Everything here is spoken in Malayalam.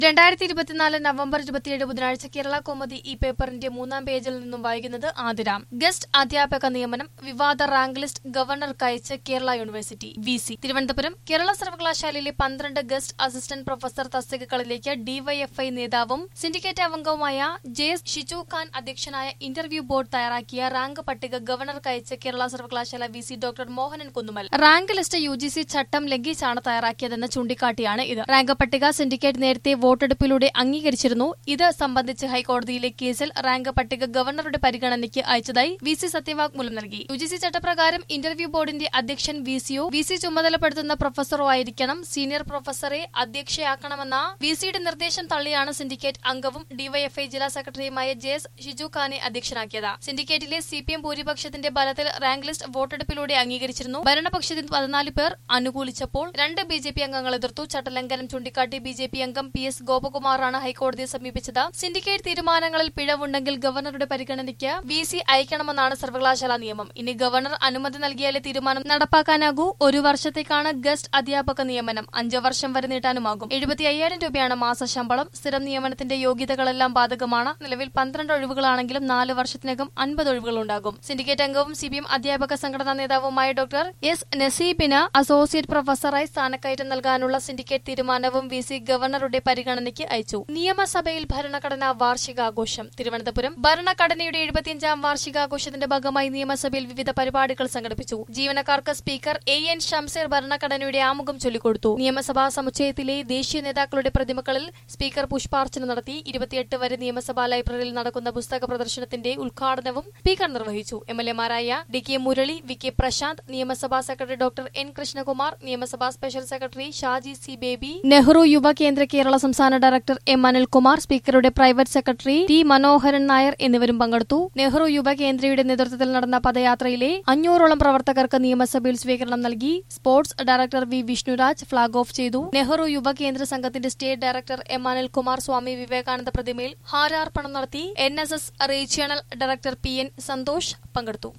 രണ്ടായിരത്തി ഇരുപത്തിനാല് നവംബർ ഇരുപത്തിയേഴ് ബുധനാഴ്ച കേരള കോമതി ഈ പേപ്പറിന്റെ മൂന്നാം പേജിൽ നിന്നും വായിക്കുന്നത് ആതിരാം ഗസ്റ്റ് അധ്യാപക നിയമനം വിവാദ റാങ്ക് ലിസ്റ്റ് ഗവർണർക്ക് അയച്ച് Kerala university V C Thiruvananthapuram Kerala സർവകലാശാലയിലെ പന്ത്രണ്ട് ഗസ്റ്റ് അസിസ്റ്റന്റ് പ്രൊഫസർ തസ്തികകളിലേക്ക് ഡിവൈഎഫ്ഐ നേതാവും സിൻഡിക്കേറ്റ് അംഗവുമായ ജെ എസ് ഷിജു ഖാൻ അധ്യക്ഷനായ ഇന്റർവ്യൂ ബോർഡ് തയ്യാറാക്കിയ റാങ്ക് പട്ടിക ഗവർണർക്ക് അയച്ച് കേരള സർവകലാശാല V C doctor Mohanan Kunnummal rank list U G C ചട്ടം ലംഘിച്ചാണ് തയ്യാറാക്കിയതെന്ന് ചൂണ്ടിക്കാട്ടിയാണ് ഇത് റാങ്ക് പട്ടിക സിൻഡിക്കേറ്റ് നേരത്തെ വോട്ടെടുപ്പിലൂടെ അംഗീകരിച്ചിരുന്നു ഇത് സംബന്ധിച്ച് ഹൈക്കോടതിയിലെ കേസിൽ റാങ്ക് പട്ടിക ഗവർണറുടെ പരിഗണനയ്ക്ക് അയച്ചതായി വി സി സത്യവാങ്മൂലം നൽകി യു ജി സി ചട്ടപ്രകാരം ഇന്റർവ്യൂ ബോർഡിന്റെ അധ്യക്ഷൻ വി സിയോ വി സി ചുമതലപ്പെടുത്തുന്ന പ്രൊഫസറോ ആയിരിക്കണം സീനിയർ പ്രൊഫസറെ അധ്യക്ഷയാക്കണമെന്ന വി സിയുടെ നിർദ്ദേശം തള്ളിയാണ് സിൻഡിക്കേറ്റ് അംഗവും ഡിവൈഎഫ്ഐ ജില്ലാ സെക്രട്ടറിയുമായ ജെ എസ് ഷിജു ഖാനെ അധ്യക്ഷനാക്കിയത് സിൻഡിക്കേറ്റിലെ സി പി എം ഭൂരിപക്ഷത്തിന്റെ ബലത്തിൽ റാങ്ക് ലിസ്റ്റ് വോട്ടെടുപ്പിലൂടെ അംഗീകരിച്ചിരുന്നു ഭരണപക്ഷത്തിൽ പതിനാല് പേർ അനുകൂലിച്ചപ്പോൾ രണ്ട് ബി ജെ പി അംഗങ്ങൾ എതിർത്തു ചട്ടലംഘനം ചൂണ്ടിക്കാട്ടി ബി ജെ പി അംഗം പി എസ് ഗോപകുമാറാണ് ഹൈക്കോടതിയെ സമീപിച്ചത് സിൻഡിക്കേറ്റ് തീരുമാനങ്ങളിൽ പിഴവുണ്ടെങ്കിൽ ഗവർണറുടെ പരിഗണനയ്ക്ക് വി സി അയക്കണമെന്നാണ് സർവകലാശാല നിയമം ഇനി ഗവർണർ അനുമതി നൽകിയാലേ തീരുമാനം നടപ്പാക്കാനാകൂ ഒരു വർഷത്തേക്കാണ് ഗസ്റ്റ് അധ്യാപക നിയമനം അഞ്ചു വർഷം വരെ നീട്ടാനുമാകും എഴുപത്തി അയ്യായിരം രൂപയാണ് മാസ ശമ്പളം സ്ഥിരം നിയമനത്തിന്റെ യോഗ്യതകളെല്ലാം ബാധകമാണ് നിലവിൽ പന്ത്രണ്ട് ഒഴിവുകളാണെങ്കിലും നാല് വർഷത്തിനകം അൻപത് ഒഴിവുകളുണ്ടാകും സിൻഡിക്കേറ്റ് അംഗവും സി പി എം അധ്യാപക സംഘടനാ നേതാവുമായ ഡോക്ടർ എസ് നസീബിന് അസോസിയേറ്റ് പ്രൊഫസറായി സ്ഥാനക്കയറ്റം നൽകാനുള്ള സിൻഡിക്കേറ്റ് തീരുമാനവും വി സി ഗവർണറുടെ പരിഗണനയ്ക്ക് അയച്ചു നിയമസഭയിൽ ഭരണഘടനാ വാർഷികാഘോഷം തിരുവനന്തപുരം ഭരണഘടനയുടെ എഴുപത്തിയഞ്ചാം വാർഷികാഘോഷത്തിന്റെ ഭാഗമായി നിയമസഭയിൽ വിവിധ പരിപാടികൾ സംഘടിപ്പിച്ചു ജീവനക്കാർക്ക് സ്പീക്കർ എ എൻ ഷംസീർ ഭരണഘടനയുടെ ആമുഖം ചൊല്ലിക്കൊടുത്തു നിയമസഭാ സമുച്ചയത്തിലെ ദേശീയ നേതാക്കളുടെ പ്രതിമകളിൽ സ്പീക്കർ പുഷ്പാർച്ചന നടത്തി ഇരുപത്തിയെട്ട് വരെ നിയമസഭാ ലൈബ്രറിയിൽ നടക്കുന്ന പുസ്തക പ്രദർശനത്തിന്റെ ഉദ്ഘാടനവും സ്പീക്കർ നിർവഹിച്ചു എം എൽ എമാരായ D K Murali V K Prashanth നിയമസഭാ സെക്രട്ടറി ഡോക്ടർ എൻ കൃഷ്ണകുമാർ നിയമസഭാ special secretary Shaji C Baby Nehru Yuva Kendra Kerala സംസ്ഥാന ഡയറക്ടർ എം അനിൽകുമാർ സ്പീക്കറുടെ private secretary T Manoharan Nair എന്നിവരും പങ്കെടുത്തു നെഹ്റു യുവ കേന്ദ്രയുടെ നേതൃത്വത്തിൽ നടന്ന പദയാത്രയിലെ അഞ്ഞൂറോളം പ്രവർത്തകർക്ക് നിയമസഭയിൽ സ്വീകരണം നൽകി sports director V Vishnuraj flag off ചെയ്തു നെഹ്റു യുവ കേന്ദ്ര സംഘത്തിന്റെ state director M Anilkumar Swami Vivekananda പ്രതിമയിൽ ഹാരാർപ്പണം നടത്തി N S S regional director P N Santhosh പങ്കെടുത്തു